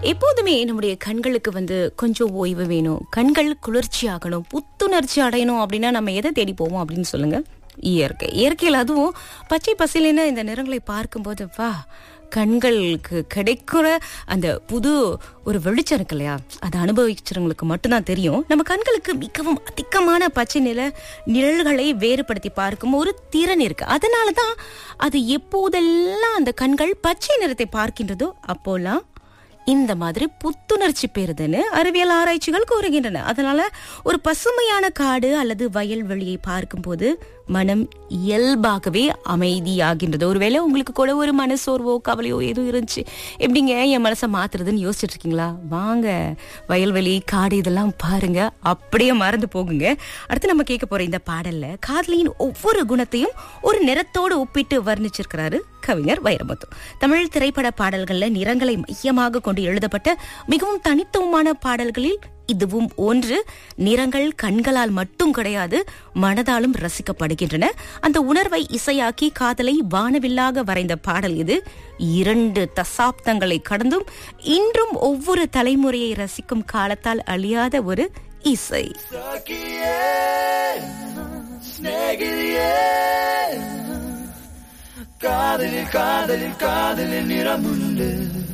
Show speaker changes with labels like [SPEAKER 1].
[SPEAKER 1] எப்போதுமே நம்முடைய கண்களுக்கு வந்து கொஞ்சம் ஓய்வு வேணும் கண்கள் குளிர்ச்சி ஆகணும் புத்துணர்ச்சி அடையணும் அப்படின்னா நம்ம எதை தேடி போவோம் அப்படின்னு சொல்லுங்க இயற்கை இயற்கையில் அதுவும் பச்சை பசிலின இந்த நிறங்களை பார்க்கும்போது வா கண்களுக்கு கிடைக்கிற அந்த புது ஒரு வெளிச்சம் இருக்கு இல்லையா அதை அனுபவிச்சவங்களுக்கு மட்டும்தான் தெரியும் நம்ம கண்களுக்கு மிகவும் அதிகமான பச்சை நில நிழல்களை வேறுபடுத்தி பார்க்கும் ஒரு திறன் இருக்கு அதனால தான் அது எப்போதெல்லாம் அந்த கண்கள் பச்சை நிறத்தை பார்க்கின்றதோ அப்போல்லாம் இந்த மாதிரி புத்துணர்ச்சி பெறுதுன்னு அறிவியல் ஆராய்ச்சிகள் கூறுகின்றன அதனால ஒரு பசுமையான காடு அல்லது வயல்வெளியை பார்க்கும்போது மனம் இயல்பாகவே அமைதியாகின்றது ஒருவேளை உங்களுக்கு கூட ஒரு மனசோர்வோ கவலையோ எதுவும் இருந்துச்சு எப்படிங்க என் மனசை மாத்துறதுன்னு யோசிச்சுட்டு இருக்கீங்களா வாங்க வயல்வெளி காடு இதெல்லாம் பாருங்க அப்படியே மறந்து போகுங்க அடுத்து நம்ம கேட்க போற இந்த பாடல்ல காதலியின் ஒவ்வொரு குணத்தையும் ஒரு நிறத்தோடு ஒப்பிட்டு வர்ணிச்சிருக்கிறாரு கவிஞர் வைரமுத்து தமிழ் திரைப்பட பாடல்கள்ல நிறங்களை மையமாக கொண்டு எழுதப்பட்ட மிகவும் தனித்துவமான பாடல்களில் இதுவும் ஒன்று நிறங்கள் கண்களால் மட்டும் கிடையாது மனதாலும் ரசிக்கப்படுகின்றன அந்த உணர்வை இசையாக்கி காதலை வானவில்லாக வரைந்த பாடல் இது இரண்டு தசாப்தங்களை கடந்தும் இன்றும் ஒவ்வொரு தலைமுறையை ரசிக்கும் காலத்தால் அழியாத ஒரு இசை
[SPEAKER 2] சகியே சிநேகிதியே காதலில் காதலில் காதலில் நிறமுண்டு